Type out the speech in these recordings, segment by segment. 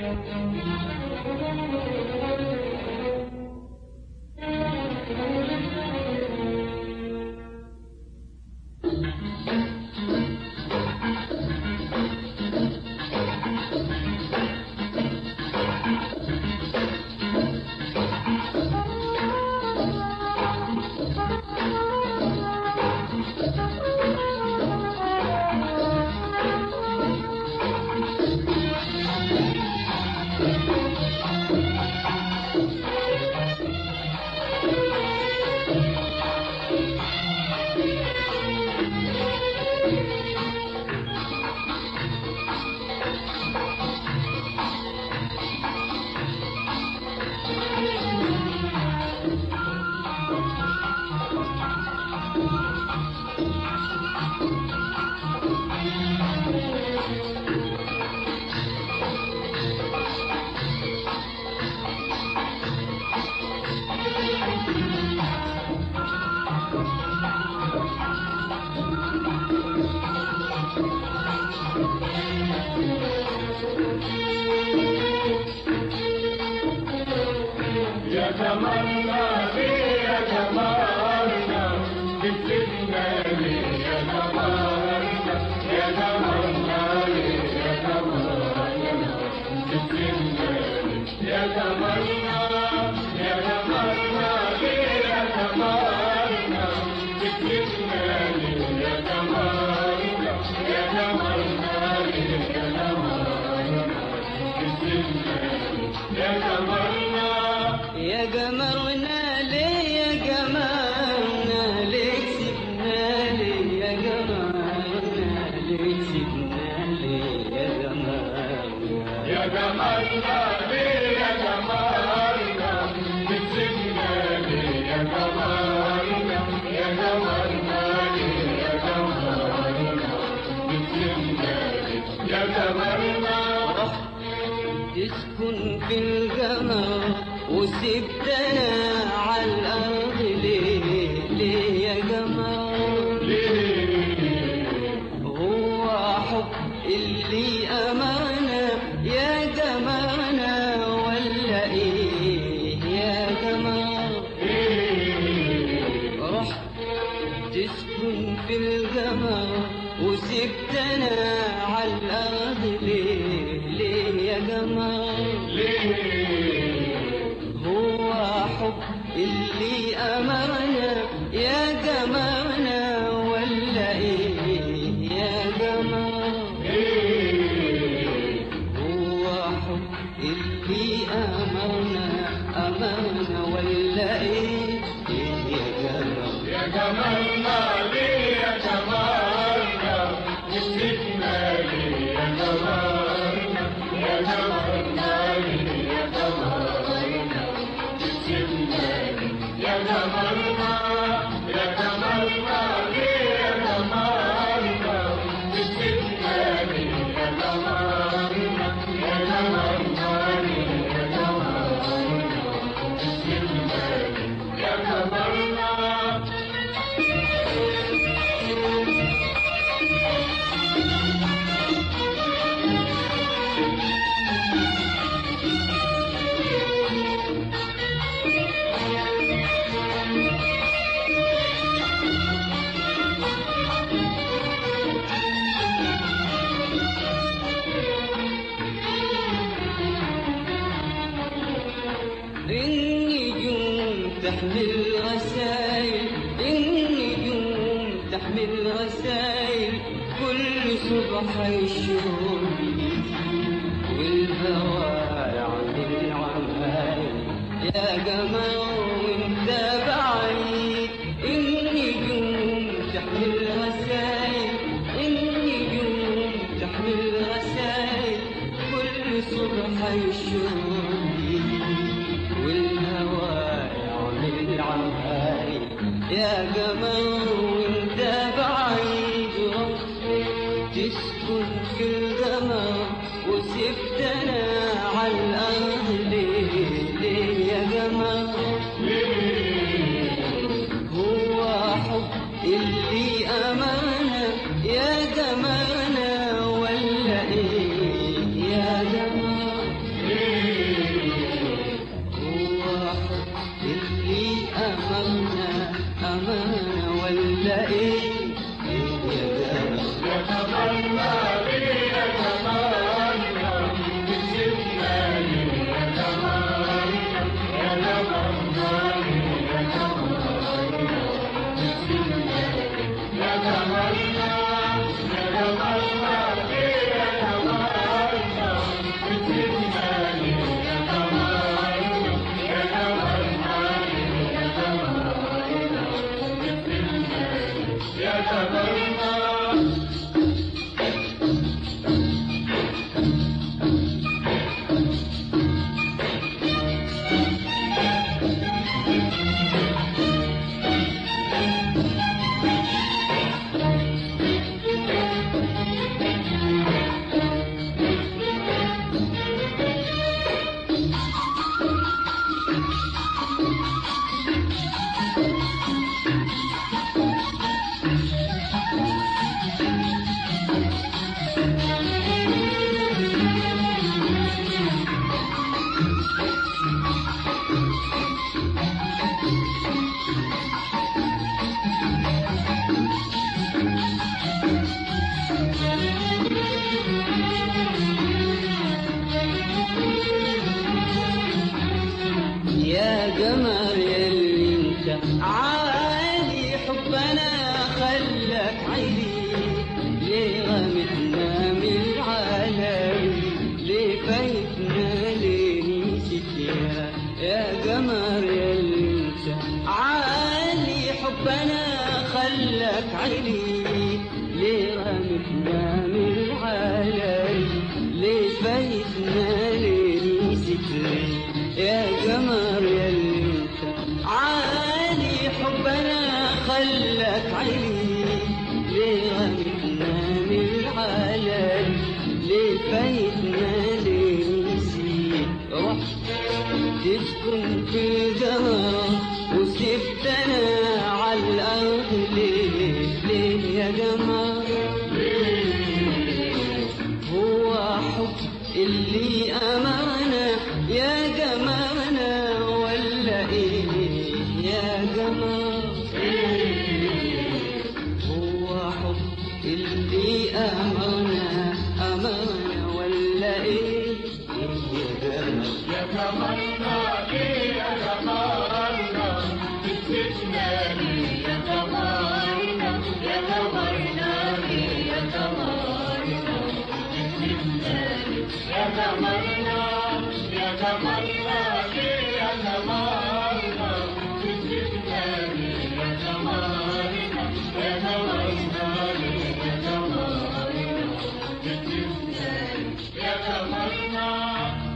يا جمالنا ليه يا جمالنا جبتنا ليه يا جمالنا يا جمالنا ليه يا جمالنا جبتنا ليه يا جمالنا يا جمالنا ليه يا جمالنا جبتنا ليه يا جمالنا يا جمالنا ليه يا جمالنا جبتنا ليه يا جمالنا يا قمرنا ليه يا قمرنا ليه كسبنا ليه يا قمرنا ليه كسبنا ليه يا قمرنا يا جمالنا ليه يا جمالنا بتسيبنا ليه يا جمالنا يا جمالنا ليه يا جمالنا بتسيبنا ليه يا جمالنا تسكن في القمر وسبتنا على الأرض ليه ليه يا قمر ليه هو حب اللي أمانة يا قمرنا ولا إيه يا قمر ليه رحت تسكن في القمر وسبتنا على الأرض ليه ليه يا قمر ليه هو حب اللي أمرنا يا قمرنا ولا إيه يا قمر ليه هو حب اللي أمرنا أمرنا ولا إيه إيه يا قمر يا جمالنا ليه يا جمالنا نسيتنا ليه يا جمالنا يا جمالنا ليه يا جمالنا نسيتنا ليه يا جمالنا يا جمالنا ليه يا جمالنا نسيتنا ليه يا جمالنا يا جمالنا ليه يا جمالنا نسيتنا ليه يا جمالنا النجوم تحمل رسائل النجوم تحمل رسائل كل صبح الشوق والهوى يعمل عمايل يا قمر وانت بعيد النجوم تحمل رسائل النجوم تحمل رسائل كل صبح الشوق والهوى يعمل عمايل يا قمر وانت بعيد تسكن في القمر وسبتنا على الأرض ليه ليه يا قمر هو حب اللي أمانة يا قمرنا ولا إيه يا قمر عالي حبنا خلك عيني ليه غمتنا من العالم ليه فايتنا ليه نسيت يا يا قمر يا اللي انت عالي حبنا خلك عيني ليه غمتنا من العالم ليه فايتنا ليه نسيت يا قمر يا اللي انت عالي حبنا خلك عيني ليه غمتنا من العالم ليه فايتنا ليه نسيت رحت تسكن في زهرة وسبتنا على الأرض ليه ليه يا جمال هو حب اللي أمانة يا جمالنا ولا إيه يا جمال هو حب اللي أمانة أمانة ولا إيه يا جمال يا جمالنا ليه يا جمالنا بتسيبنا ليه يا جمالنا يا جمالنا ليه يا جمالنا بتسيبنا ليه يا جمالنا يا جمالنا ليه يا جمالنا بتسيبنا ليه يا جمالنا يا جمالنا ليه يا جمالنا بتسيبنا ليه يا جمالنا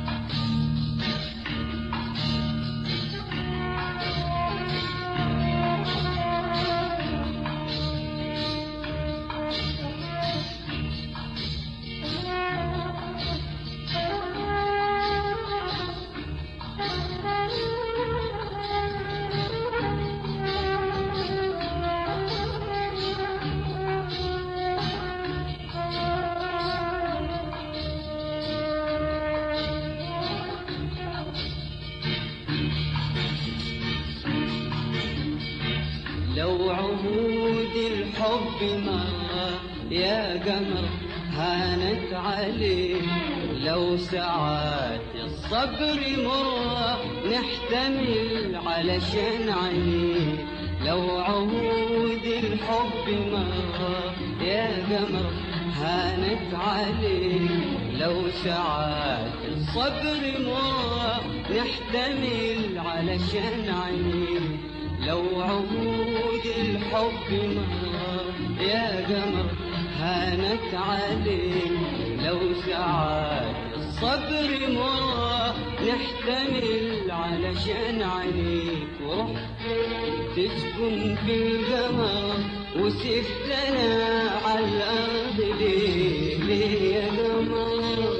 لو عهود الحب مرة يا قمر هانت عليه لو ساعات الصبر مرة نحتمل علشان عينيه لو عهود الحب مرة يا قمر هانت عليه لو ساعات الصبر مرة نحتمل علشان عينيه لو عهود الحب مرة يا قمر هانت عليك لو ساعات الصبر مرة نحتمل علشان عليك ورحت تسكن في القمر وسفتنا على الأرض ليه ليه يا قمر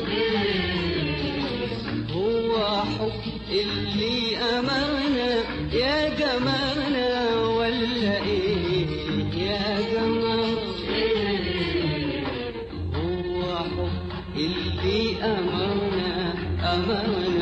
هو حب اللي أمانة يا قمرنا ولا إيه يا قمر هو حب اللي أمرنا أمرنا